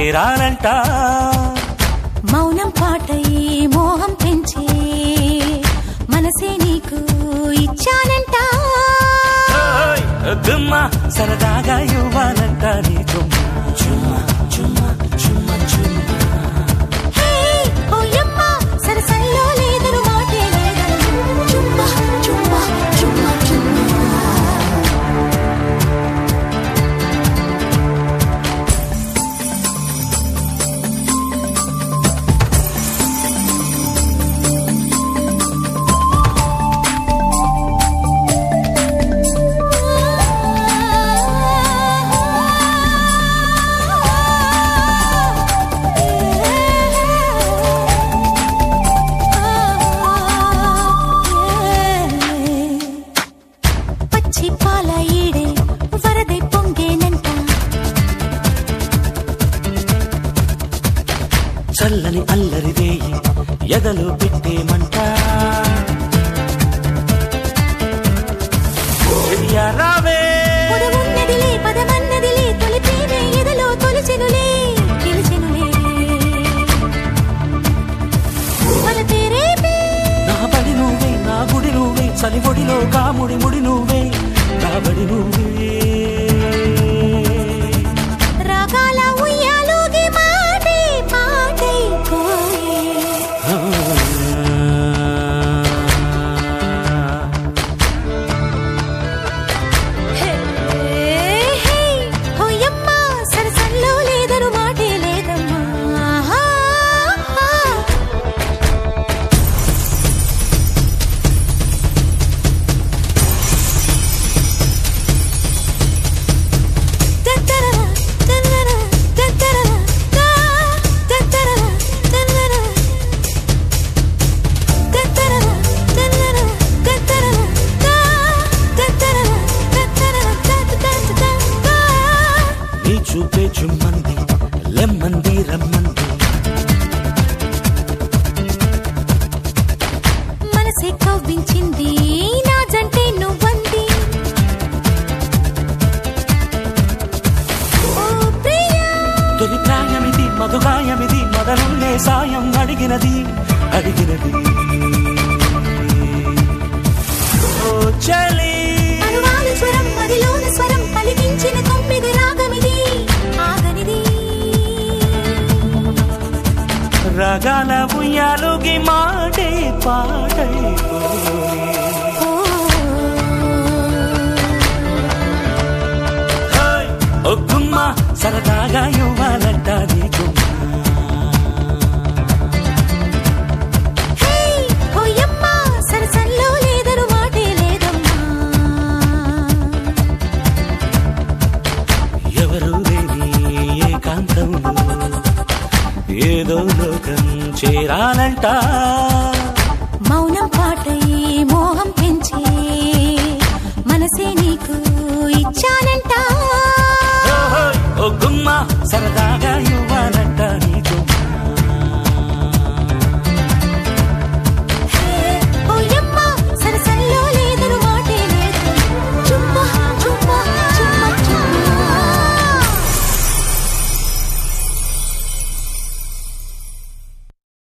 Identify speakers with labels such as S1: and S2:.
S1: చేరాలంట
S2: మౌనం పాటై మోహం పెంచే మనసే నీకు ఇచ్చానంట
S1: ఓయ్, గుమ్మ సరదాగా ఇవ్వాలంట నీ చుమ్మ చుమ్మ చుమ్మ చుమ్మ చుమ్మ
S2: హే, ఓయమ్మ, సరసల్లో లేదను మాటే లేదను. చుమ్మా, చుమ్మా, చుమ్మా, చుమ్మా. పచ్చి పాల ఈడే వరదై పొంగేనంట
S1: చల్లని అల్లరి వేయి ఎదలు పెట్టేమంట రావే
S2: పొదవున్నదిలే పదమన్నదిలే తొలి ప్రేమే ఎదలో తొలిచెనులే గెలిచెనులే వలపే రేపే
S1: నా బడి నువ్వే నా గుడి నువ్వే చలివొడిలో కాముడి ముడి నువ్వే కాబడి నువ్వే
S2: రాగాల ఉయ్యాలోగి మాటే పాటై పోయే హే హే హోయమ్మ సరసల్లో లేదను మాటే లేదమ్మా ఆహా, ఆహా. తత్తరరా, తన్నరా, తత్తరరా, తా, తత్తరరా, తన్నరా. తత్తరరా, తన్నరా, తత్తరరా, తా, తత్తరరా, తత్తరరా, తత్ తత్ తత్ తా.
S1: నీ చూపే చుమ్మంది లెమ్మంది రమ్మంది
S2: మనసే కవ్వించింది నా జంటే నువ్వంది ఓ ప్రియా
S1: తొలి ప్రాయమిది మధుగాయమిది మొదలునే సాయం అడిగినది అడిగినది ఓ చలి
S2: అనువాల స్వరం మదిలోన స్వరం పలికించిన తొమ్మిది రాగమిది ఆగనిది
S1: రగాల ఉయ్యాలుగి మాటే పాటైపోయి
S2: ఓ
S1: హోయ్, ఓ గుమ్మ సరదాగా ఇవ్వాలంట నీ గుమ్మ
S2: హే ఓయమ్మ సరసల్లో లేదను మాటే లేదమ్మా
S1: ఎవరు లేని ఏకాంతంలో ఏదో లోకం చేరాలంట